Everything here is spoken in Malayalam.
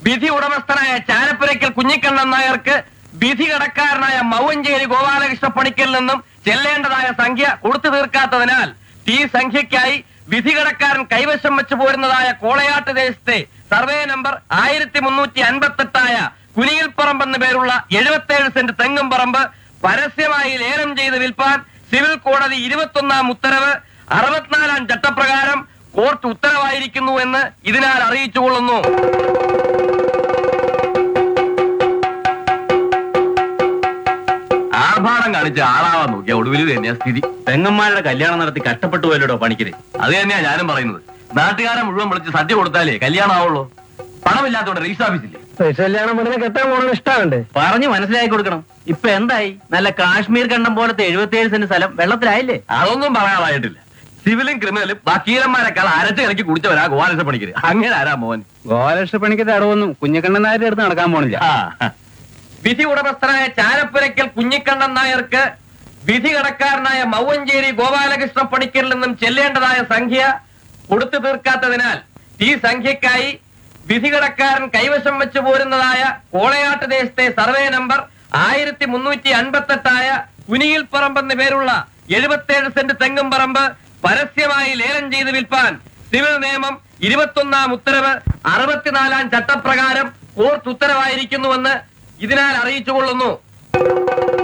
വിധി ഉടമസ്ഥനായ ചാരപ്പുരയ്ക്കൽ കുഞ്ഞിക്കണ്ണൻ നായർക്ക് വിധി കടക്കാരനായ മൗവഞ്ചേരി ഗോപാലകൃഷ്ണ പണിക്കൽ നിന്നും ചെല്ലേണ്ടതായ സംഖ്യ കൊടുത്തു തീർക്കാത്തതിനാൽ ഈ സംഖ്യയ്ക്കായി വിധി കടക്കാരൻ കൈവശം വെച്ചു പോരുന്നതായ കോളയാട്ട് ദേശത്തെ സർവേ നമ്പർ ആയിരത്തി മുന്നൂറ്റി അൻപത്തെട്ടായ കുനിയിൽപ്പറമ്പ് എന്ന പേരുള്ള എഴുപത്തേഴ് സെന്റ് തെങ്ങും പറമ്പ് പരസ്യമായി ലേലം ചെയ്ത് വിൽപ്പാൻ സിവിൽ കോടതി ഇരുപത്തൊന്നാം ഉത്തരവ് അറുപത്തിനാലാം ചട്ടപ്രകാരം കോർട്ട് ഉത്തരവായിരിക്കുന്നു എന്ന് ഇതിനാൽ അറിയിച്ചുകൊള്ളുന്നു ആർഭാടം കാണിച്ച് ആളാവാൻ നോക്കിയ ഒടുവിൽ തന്നെയാ സ്ഥിതി പെങ്ങന്മാരുടെ കല്യാണം നടത്തി കഷ്ടപ്പെട്ടു പോയല്ലോ പണിക്കര് അത് തന്നെയാ ഞാനും പറയുന്നത് നാട്ടുകാരെ മുഴുവൻ വിളിച്ച് സദ്യ കൊടുത്താലേ കല്യാണം ആവുള്ളൂ പണമില്ലാത്തോണ്ട് രജിസ്റ്റർ ഓഫീസില്ലേ കല്യാണം പെണ്ണിനെ കെട്ടാൻ പോകണ ഇഷ്ടമുണ്ട് പറഞ്ഞു മനസ്സിലാക്കി കൊടുക്കണം ഇപ്പൊ എന്തായി നല്ല കാശ്മീർ കണ്ടം പോലത്തെ എഴുപത്തിയേഴ് സെന്റ് സ്ഥലം വെള്ളത്തിലായില്ലേ അതൊന്നും പറയാതായിട്ടില്ല സിവിലും ക്രിമിനലും വക്കീലന്മാരെക്കാൾ അരച്ച് കലക്കി കുടിച്ചവരാ ഗോപാലകൃഷ്ണ പണിക്കര് അങ്ങനെ ആരാ മോൻ ഗോപാലകൃഷ്ണ പണിക്ക് തടവൊന്നും കുഞ്ഞക്കണ്ണൻ നായരുടെ അടുത്ത് നടക്കാൻ പോണില്ല ആ. വിധി ഉടമസ്ഥനായ ചാരപ്പുരയ്ക്കൽ കുഞ്ഞിക്കണ്ണൻ നായർക്ക് വിധി കടക്കാരനായ മൗവഞ്ചേരി ഗോപാലകൃഷ്ണ പണിക്കരിൽ നിന്നും ചെല്ലേണ്ടതായ സംഖ്യ കൊടുത്തു തീർക്കാത്തതിനാൽ ഈ സംഖ്യക്കായി വിധി കടക്കാരൻ കൈവശം വെച്ചു പോരുന്നതായ കോളയാട്ട് ദേശത്തെ സർവേ നമ്പർ ആയിരത്തി മുന്നൂറ്റി അൻപത്തെട്ടായ കുനിയിൽ പറമ്പ് എന്ന പേരുള്ള എഴുപത്തേഴ് സെന്റ് തെങ്ങും പറമ്പ് പരസ്യമായി ലേലം ചെയ്ത് വിൽപ്പാൻ സിവിൽ നിയമം ഇരുപത്തൊന്നാം ഉത്തരവ് അറുപത്തിനാലാം ചട്ടപ്രകാരം കോർട്ട് ഉത്തരവായിരിക്കുന്നുവെന്ന് ഇതിനാൽ അറിയിച്ചുകൊള്ളുന്നു